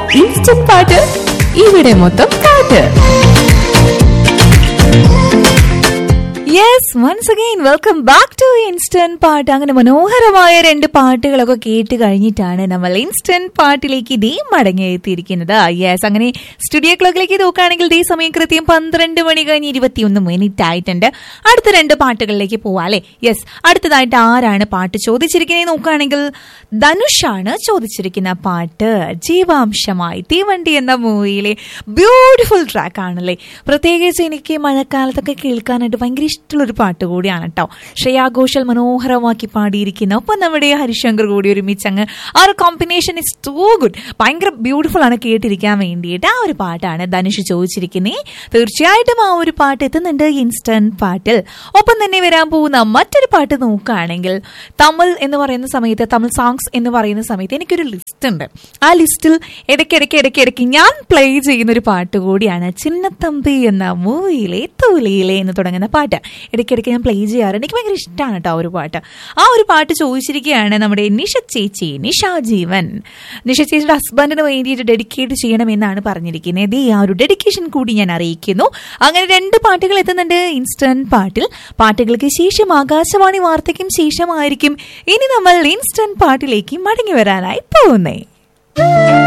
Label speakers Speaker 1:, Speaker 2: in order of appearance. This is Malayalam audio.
Speaker 1: ഇൻസ്റ്റന്റ് പാട്ട് ഇവിടെ മൊത്തം പാട്ട്
Speaker 2: yes once again welcome back to instant പാട്ട് അങ്ങനെ മനോഹരമായ രണ്ട് പാട്ടുകളൊക്കെ കേട്ട് കഴിഞ്ഞിട്ടാണ് നമ്മൾ ഇൻസ്റ്റന്റ് പാട്ടിലേക്ക് ദേ മടങ്ങി എത്തിയിരിക്കുന്നത് യെസ് അങ്ങനെ സ്റ്റുഡിയോ ക്ലോക്കിലേക്ക് നോക്കുകയാണെങ്കിൽ ദേ സമയം കൃത്യം പന്ത്രണ്ട് മണി കഴിഞ്ഞ് ഇരുപത്തിയൊന്ന് മിനിറ്റ് ആയിട്ടുണ്ട് അടുത്ത രണ്ട് പാട്ടുകളിലേക്ക് പോവാം അല്ലേ യെസ് അടുത്തതായിട്ട് ആരാണ് പാട്ട് ചോദിച്ചിരിക്കുന്നത് നോക്കുകയാണെങ്കിൽ ധനുഷാണ് ചോദിച്ചിരിക്കുന്ന പാട്ട് ജീവാംശമായി തീവണ്ടി എന്ന മൂവിയിലെ ബ്യൂട്ടിഫുൾ ട്രാക്ക് ആണല്ലേ പ്രത്യേകിച്ച് എനിക്ക് മഴക്കാലത്തൊക്കെ കേൾക്കാനായിട്ട് ഭയങ്കര ഇഷ്ടമുള്ളൊരു പാട്ട് കൂടിയാണ് കേട്ടോ ശ്രേയാ ഘോഷൽ മനോഹരമാക്കി പാടിയിരിക്കുന്ന ഒപ്പം നമ്മുടെ ഹരിശങ്കർ കൂടി ഒരുമിച്ച് അങ്ങ് ആ ഒരു കോമ്പിനേഷൻ ഇസ് ടൂ ഗുഡ് ഭയങ്കര ബ്യൂട്ടിഫുൾ ആണ് കേട്ടിരിക്കാൻ വേണ്ടിയിട്ട് ആ ഒരു പാട്ടാണ് ധനുഷ് ചോദിച്ചിരിക്കുന്നത് തീർച്ചയായിട്ടും ആ ഒരു പാട്ട് എത്തുന്നുണ്ട് ഇൻസ്റ്റന്റ് പാട്ടിൽ ഒപ്പം തന്നെ വരാൻ പോകുന്ന മറ്റൊരു പാട്ട് നോക്കുകയാണെങ്കിൽ തമിഴ് എന്ന് പറയുന്ന സമയത്ത് തമിഴ് സോങ്സ് എന്ന് പറയുന്ന സമയത്ത് എനിക്കൊരു ലിസ്റ്റ് ഉണ്ട് ആ ലിസ്റ്റിൽ ഇടയ്ക്കിടയ്ക്ക് ഇടയ്ക്കിടയ്ക്ക് ഞാൻ പ്ലേ ചെയ്യുന്ന ഒരു പാട്ട് കൂടിയാണ് ചിന്നത്തമ്പി എന്ന മൂവിയിലെ തൂലിയിലെ എന്ന് തുടങ്ങുന്ന പാട്ട് ഇടയ്ക്കിടയ്ക്ക് ഞാൻ പ്ലേ ചെയ്യാറുണ്ട് എനിക്ക് ഭയങ്കര ഇഷ്ടമാണ് കേട്ടോ ആ ഒരു പാട്ട് ആ ഒരു പാട്ട് ചോദിച്ചിരിക്കുകയാണ് നമ്മുടെ നിഷ ചേച്ചി നിഷ ജീവൻ നിഷ ചേച്ചിയുടെ ഹസ്ബൻഡിന് വേണ്ടിയിട്ട് ഡെഡിക്കേറ്റ് ചെയ്യണമെന്നാണ് പറഞ്ഞിരിക്കുന്നത് ഈ ആ ഒരു ഡെഡിക്കേഷൻ കൂടി ഞാൻ അറിയിക്കുന്നു അങ്ങനെ രണ്ട് പാട്ടുകൾ എത്തുന്നുണ്ട് ഇൻസ്റ്റന്റ് പാട്ടിൽ പാട്ടുകൾക്ക് ശേഷം ആകാശവാണി വാർത്തയ്ക്കും ശേഷമായിരിക്കും ഇനി നമ്മൾ ഇൻസ്റ്റന്റ് പാട്ടിലേക്ക് മടങ്ങി വരാനായി പോകുന്നേ